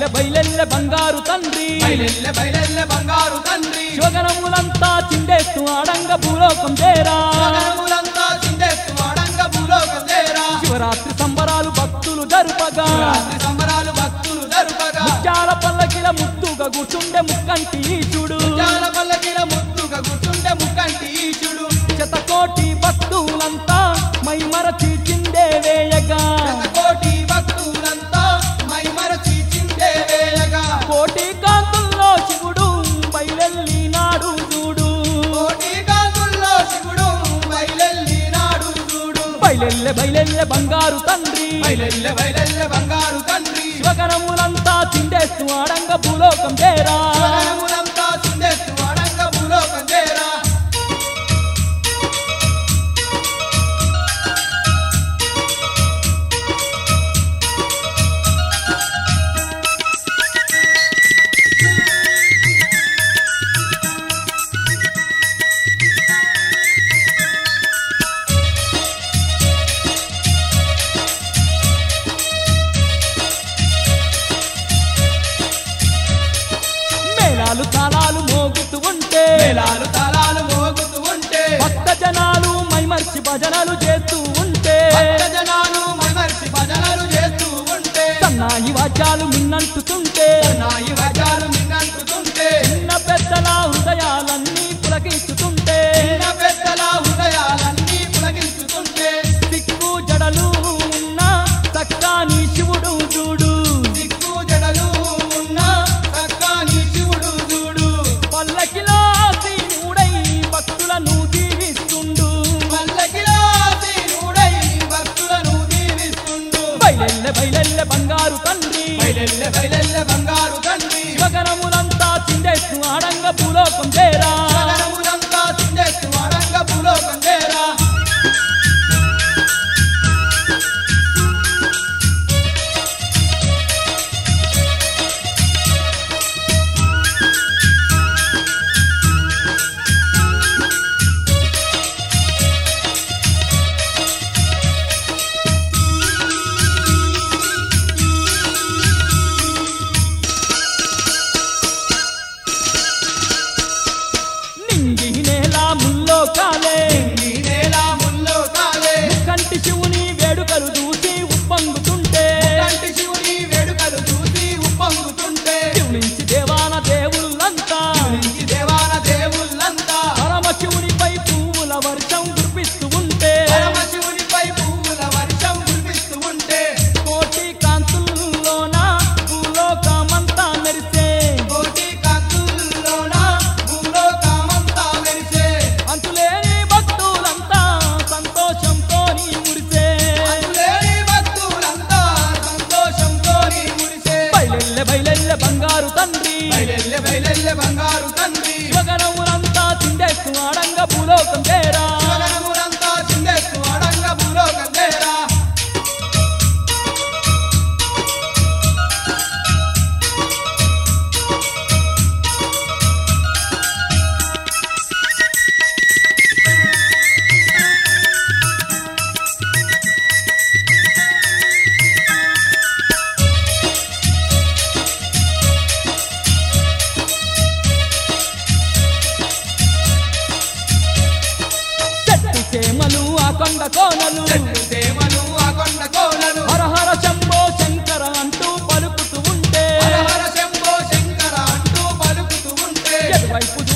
బయలెల్లె బంగారు తండ్రి బయలెల్లె బయలెల్లె బంగారు తండ్రి శివగణములంతా చిండేస్తూ ఆడంగ భూలోకం చేరా శివగణములంతా చిండెత్తు వాడంగ భూలోకం చేరా శివరాత్రి సంబరాలు భక్తులు జరుపగా రాత్రి సంబరాలు భక్తులు జరుపగా ముత్యాల పల్లకిల ముద్దుగా కూర్చుండే ముక్కంటి ఈశుడు జాల పల్లకిల ముద్దుగా కూర్చుంటే ముక్కంటి ఈశుడు శతకోటి భక్తులంతా మై మరచి చిందే వేయగా కోటి భక్తులంతా మై మరచి చిందే వేయగా కోటి కాంతుల్లో శివుడు బయలెల్లి నాడు చూడు కోటి కాంతుల్లో శివుడు బయలెల్లి నాడు చూడు బయలెల్లె బయలెల్లె బంగారు తండ్రి బయలెల్లె బయలెల్లె బంగారు తండ్రి శివగణములంతా చిండేస్తూ ఆడంగ భూలోకం చేరా శివగణములంతా చిండెత్తు వాడంగ భూలోకం చేరా మేళాలు తాళాలు మోగుతూ ఉంటే మేళాలు తాళాలు మోగుతూ ఉంటే భక్త జనాలు మైమర్చి భజనలు చేస్తూ ఉంటే భక్త జనాలు మైమరిచి భజనలు చేస్తూ ఉంటే సన్నాయి వాద్యాలు మిన్నంటుతుంటే నాయి వజాలు మిన్నంటుతుంటే చిన్న పెద్దల హృదయాలన్నీ పులకిస్తుంటే చిన్న పెద్దల హృదయాలన్నీ పులకించుతుంటే సిక్కు జడలు ఉన్న చక్కాని శివుడు చూడు దిక్కు జడలు ఉన్న చక్కని శివుడు చూడు పల్లకిలో సీనుడై భక్తులను దీవిస్తుండు పల్లకిలో దీనుడై భక్తులను దీవిస్తుండు బయలెల్లె బయలెల్లె బంగారు తండ్రి బయలెల్లె బయలెల్లె బంగారు తండ్రి శివగణములంతా చిండేస్తూ ఆడంగ భూలోకం చేరా జగనములంతా చిండెత్తు వాడంగ భూలోకం చేరా నింగి నేల ముల్లో కాలే ఈ నేల ముల్లో కాలే కంటి శివుని వేడుకలు చూసి ఉప్పొంగుతుంటే కంటి శివుని వేడుకలు చూసి ఉప్పొంగుతుంటే శివునించి దేవాన దేవుళ్ళంతా ఈ దేవాల దేవుళ్ళంతా పరమశివునిపై పువ్వుల వర్షం కురిపిస్తూ ఉంటే పరమశివునిపై పువ్వుల వర్షం కురిపిస్తూ ఉంటే కోటి కాంతుల్లోన భూలోకమంతా మెరిసే కోటి కాంతుల్లోన భూలోకమంతా మెరిసే అంతులేని భక్తులంతా సంతోషంతో మురిసే అందులేని భక్తులంతా సంతోషంతో మురిసే బయలెల్లె బయలెల్లె బంగారు తండ్రి బయలెల్లె బయలెల్లె బంగారు తండ్రి శివగణములంతా చిండేస్తూ ఆడంగ భూలోకం చేరా జగనములంతా చిందెత్తు అడంగ భూలోకం చేరా చెట్టు చేమలు ఆ కొండ కోనలు చెట్టు సేమలు ఆ కొండ కోనలు హరహర శంభో శంకర అంటూ పలుకుతూ ఉంటే హర హర శంభో శంకర అంటూ పలుకుతూ ఉంటే ఎటువైపు